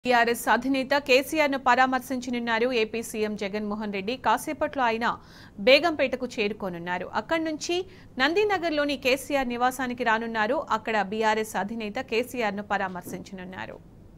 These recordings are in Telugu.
టీఆర్ఎస్ అధినేత కేసీఆర్ ను పరామర్శించనున్నారు ఏపీ సీఎం జగన్మోహన్ రెడ్డి కాసేపట్లో ఆయన బేగంపేటకు చేరుకోనున్నారు అక్కడి నుంచి నందీనగర్లోని కేసీఆర్ నివాసానికి రానున్నారు అక్కడ బీఆర్ఎస్ అధినేత కేసీఆర్ ను పరామర్శించనున్నారు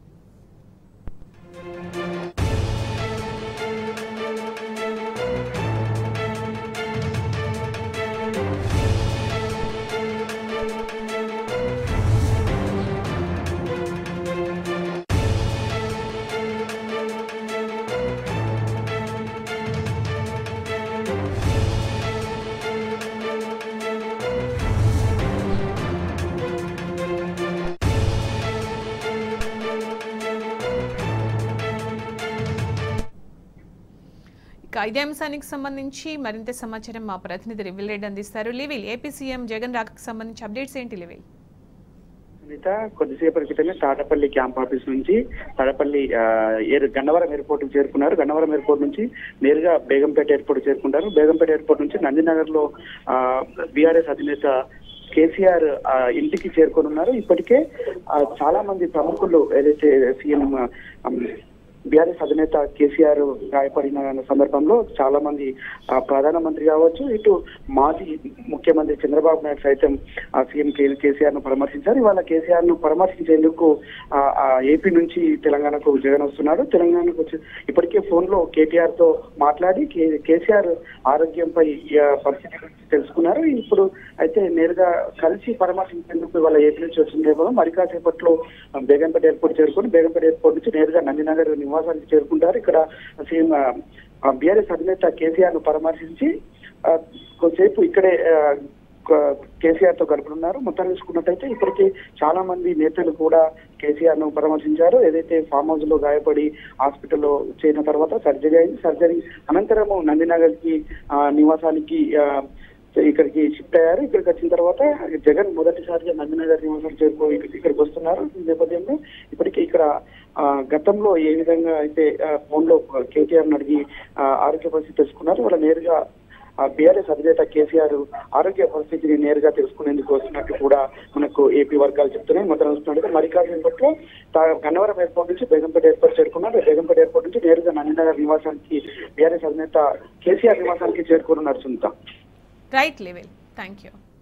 ఇక ఇదే అంశానికి సంబంధించి మరింత సమాచారం మా ప్రతినిధి లివిల్ రెడ్డి అందిస్తారు లివిల్ ఏపీ సీఎం జగన్ రాకకు సంబంధించి అప్డేట్స్ ఏంటి లివిల్ సునీత కొద్దిసేపటి క్రితమే తాడపల్లి క్యాంప్ ఆఫీస్ నుంచి తాడపల్లి ఆ, ఎయిర్ గన్నవరం ఎయిర్పోర్ట్ కి చేరుకున్నారు గన్నవరం ఎయిర్పోర్ట్ నుంచి నేరుగా బేగంపేట ఎయిర్పోర్ట్ చేరుకుంటారు బేగంపేట ఎయిర్పోర్ట్ నుంచి నందినగర్ లో బీఆర్ఎస్ అధినేత కేసీఆర్ ఆ, ఇంటికి చేరుకోనున్నారు ఇప్పటికే ఆ, చాలా మంది ప్రముఖులు ఏదైతే సీఎం బీఆర్ఎస్ అధినేత కేసీఆర్ గాయపడిన సందర్భంలో చాలా మంది ఆ, ప్రధానమంత్రి కావచ్చు ఇటు మాజీ ముఖ్యమంత్రి చంద్రబాబు నాయుడు సైతం ఆ సీఎం కే- కేసీఆర్ ను పరామర్శించారు ఇవాళ కేసీఆర్ ను పరామర్శించేందుకు ఆ, ఆ ఏపీ నుంచి తెలంగాణకు జగన్ వస్తున్నారు తెలంగాణకు వచ్చి ఇప్పటికే ఫోన్ లో కేటీఆర్ తో మాట్లాడి కే- కేసీఆర్ ఆరోగ్యంపై ఆ, పరిస్థితి గురించి తెలుసుకున్నారు ఇప్పుడు అయితే నేరుగా కలిసి పరామర్శించేందుకు ఇవాళ ఏపీ నుంచి వచ్చిన నేపథ్యంలో మరి కాసేపట్లో ఆ, బేగంపేట ఎయిర్పోర్ట్ చేరుకొని బేగంపేట ఎయిర్పోర్ట్ నుంచి నేరుగా నందినగర్ నివాసానికి చేరుకుంటారు ఇక్కడ సీఎం బీఆర్ఎస్ అధినేత కేసీఆర్ ను పరామర్శించి ఆ, కొద్దిసేపు ఇక్కడే ఆ, క- కేసీఆర్ తో గడపనున్నారు మొత్తం చూసుకున్నట్టయితే ఇప్పటికే చాలా మంది నేతలు కూడా కేసీఆర్ ను పరామర్శించారు ఏదైతే ఫామ్ హౌస్ లో గాయపడి హాస్పిటల్లో చేరిన తర్వాత సర్జరీ అయింది సర్జరీ అనంతరము నందినగర్ కి ఆ, నివాసానికి ఆ, ఇక్కడికి షిఫ్ట్ అయ్యారు ఇక్కడికి వచ్చిన తర్వాత జగన్ మొదటిసారిగా నందినగర్ నివాసం చేరుకో ఇక్క- ఇక్కడికి వస్తున్నారు ఈ నేపథ్యంలో ఇప్పటికే ఇక్కడ ఆ, గతంలో ఏ విధంగా అయితే ఫోన్ లో కేటీఆర్ అడిగి ఆ, ఆరోగ్య పరిస్థితి తెలుసుకున్నారు వాళ్ళ నేరుగా బీఆర్ఎస్ అధినేత కేసీఆర్ ఆరోగ్య పరిస్థితిని నేరుగా తెలుసుకునేందుకు వస్తున్నట్టు కూడా మనకు ఏపీ వర్గాలు చెప్తున్నాయి మొత్తం చూస్తున్నట్టు మరి కాసేపట్లో తా- గన్నవరం ఎయిర్పోర్ట్ నుంచి బేగంపేట ఎయిర్పోర్ట్ చేరుకున్నారు బేగంపేట ఎయిర్పోర్ట్ నుంచి నేరుగా నందినగర్ నివాసానికి బీఆర్ఎస్ అధినేత కేసీఆర్ నివాసానికి చేరుకోనున్నారు సునీత రైట్ లివిల్ థ్యాంక్ యూ